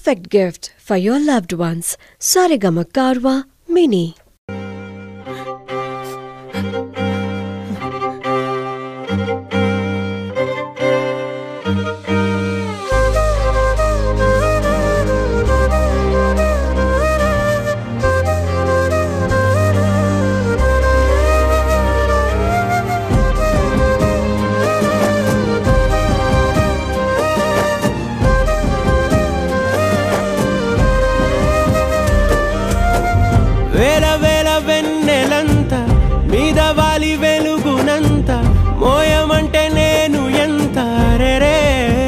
perfect gift for your loved ones. Sarigama Karwa Mini. వేల వేల వెన్నెలంత మీద వాలి వెలుగునంత మోయమంటే నేను ఎంత రెరే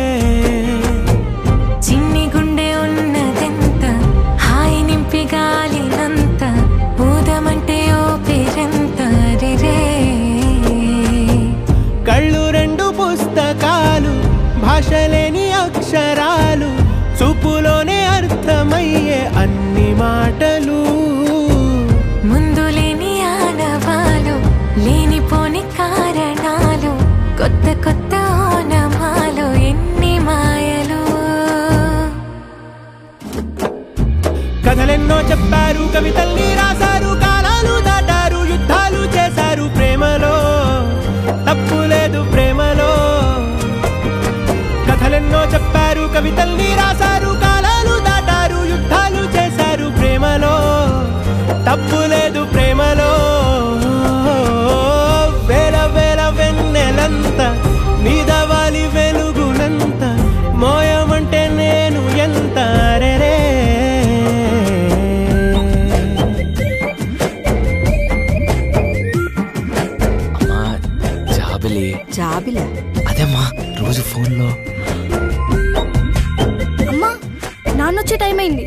చిన్ని గుండె ఉన్నదెంత హాయి నింపి గాలినంత ఊదమంటే ఓ పేరెంత రే కళ్ళు రెండు పుస్తకాలు భాష లేని అక్షరాలు చూపులోనే అర్థమయ్యే అన్ని మాటలు ముందు లేని ఆనవాలు లేనిపోని కారణాలు కొత్త కొత్త ఓనమాలు ఎన్ని మాయలు కథలెన్నో చెప్పారు కవితల్ని రాశారు కాలాలు దాటారు యుద్ధాలు చేశారు ప్రేమలో తప్పు లేదు ప్రేమలో కథలెన్నో చెప్పారు కవితల్ని రాశారు కాలాలు దాటారు యుద్ధాలు చేశారు ప్రేమలో తప్పు లేదు ప్రేమలో వేల వేల వెన్నెలంత మీద వాలి వెలుగునంత మోయమంటే నేను ఎంత రెరే అమ్మా జాబిలి జాబిలా అదేమ్మా రోజు ఫోన్లో అమ్మా నాన్నొచ్చే టైం అయింది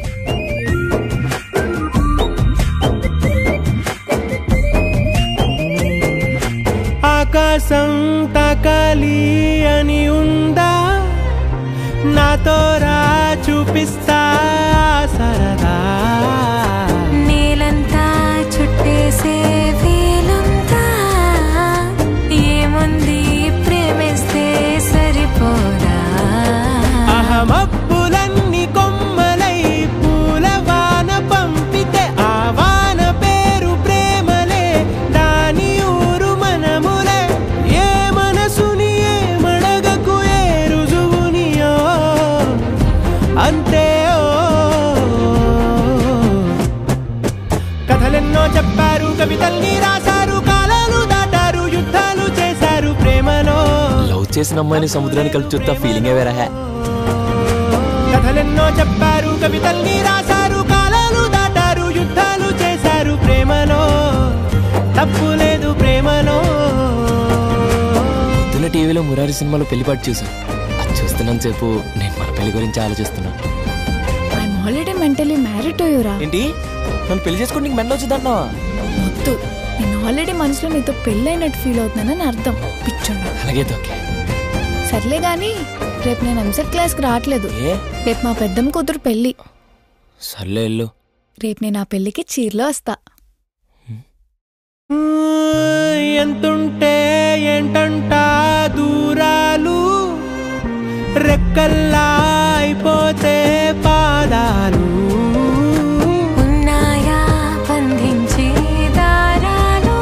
ఆకాశం తాకాలి అని ఉందా నాతో రా చూపిస్తా సరదా నేలంతా చుట్టేసే వీలుందా ఏముంది ప్రేమిస్తే సరిపోదా అహమప్పులన్నీ కొమ్మలై పూల వాన పంపితే ఆ వాన పేరు ప్రేమలే దాని ఊరు మనములే ఏ మనసుని ఏ మడగకు ఏ రుజువునియో అంతే ఓ కథలెన్నో చెప్పారు కవితల్ని రాశారు కాలాలు దాటారు యుద్ధాలు చేశారు ప్రేమలో లవ్ చేసిన అమ్మాయిని సముద్రాన్ని కలిపి చూస్తా ఫీలింగే వేరే హే కథలెన్నో చెప్పారు కవితల్ని రాశారు కాలాలు దాటారు యుద్ధాలు చేశారు ప్రేమలో తప్పు లేదు ప్రేమలో పొద్దున్న టీవీలో మురారి సినిమాలో పెళ్లిపాటు చూసాను అది చూస్తున్నంత సేపు నేను మన పెళ్లి గురించి ఆలోచిస్తున్నా I'm already mentally married to యూరా ఏంటి నన్ను పెళ్లి చేసుకుంటే నీకు మెండ వచ్చిందన్నా వద్దు నేను ఆల్రెడీ మనసులో నీతో పెళ్ళైనట్టు ఫీల్ అవుతున్నానని అర్థం పిచ్చోడా అలాగే ఓకే సర్లే గాని రేపు నేను ఎంసెట్ క్లాస్కి రావట్లేదు ఏ రేపు మా పెద్దమ్మ కూతురు పెళ్ళి సర్లే వెళ్ళు రేపు నేను ఆ పెళ్ళికి చీరలో వస్తా ఎంతుంటే ఏంటంట దూరాలు రెక్కల్లా అయిపోతే పాదాలు ఉన్నాయా బంధించే దారాలు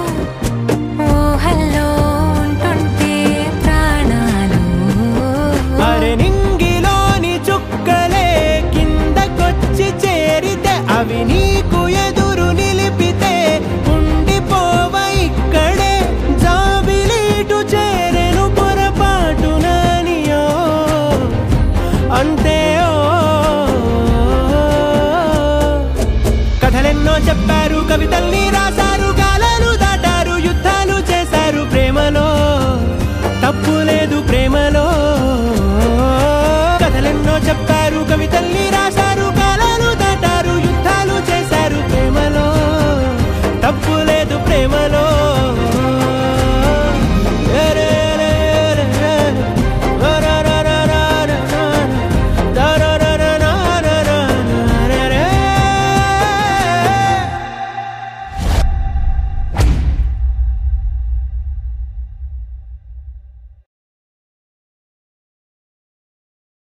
ఊహల్లో ఉంటుంటే ప్రాణాలు అరె నింగిలోని చుక్కలే కిందకొచ్చి చేరితే అవి నీకు ఎదురు నిలిపితే ఉండిపోవ ఇక్కడే జాబిలీటు చేరెను పొరపాటు నానియో అంతే ఓ కథలెన్నో చెప్పారు కవితల్ని రాశారు కాలాలు దాటారు యుద్ధాలు చేశారు ప్రేమలో తప్పు లేదు ప్రేమలో కథలెన్నో చెప్పారు